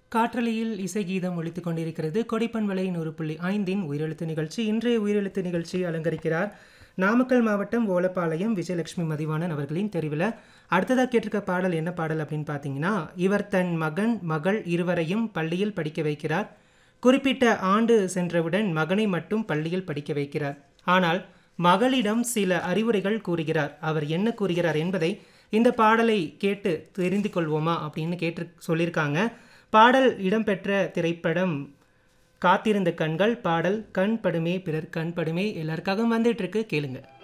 காற்றலையில் இசை கீதம் ஒலித்துக் கொண்டிருக்கிறது கொடிப்பன்வலை நூறு புள்ளி ஐந்தின் உயிரெழுத்து நிகழ்ச்சி இன்றைய உயிரெழுத்து நிகழ்ச்சி அலங்கரிக்கிறார் நாமக்கல் மாவட்டம் ஓலப்பாளையம் விஜயலட்சுமி மதிவாணன் அவர்களின் தெரிவில் அடுத்ததாக கேட்டிருக்க பாடல் என்ன பாடல் அப்படின்னு பார்த்தீங்கன்னா இவர் தன் மகன் மகள் இருவரையும் பள்ளியில் படிக்க வைக்கிறார் குறிப்பிட்ட ஆண்டு சென்றவுடன் மகனை மட்டும் பள்ளியில் படிக்க வைக்கிறார் ஆனால் மகளிடம் சில அறிவுரைகள் கூறுகிறார் அவர் என்ன கூறுகிறார் என்பதை இந்த பாடலை கேட்டு தெரிந்து கொள்வோமா அப்படின்னு கேட்டு சொல்லியிருக்காங்க பாடல் இடம்பெற்ற திரைப்படம் காத்திருந்த கண்கள் பாடல் கண் படுமே பிறர் கண் படுமே எல்லாருக்காகவும் வந்துட்டு இருக்கு கேளுங்க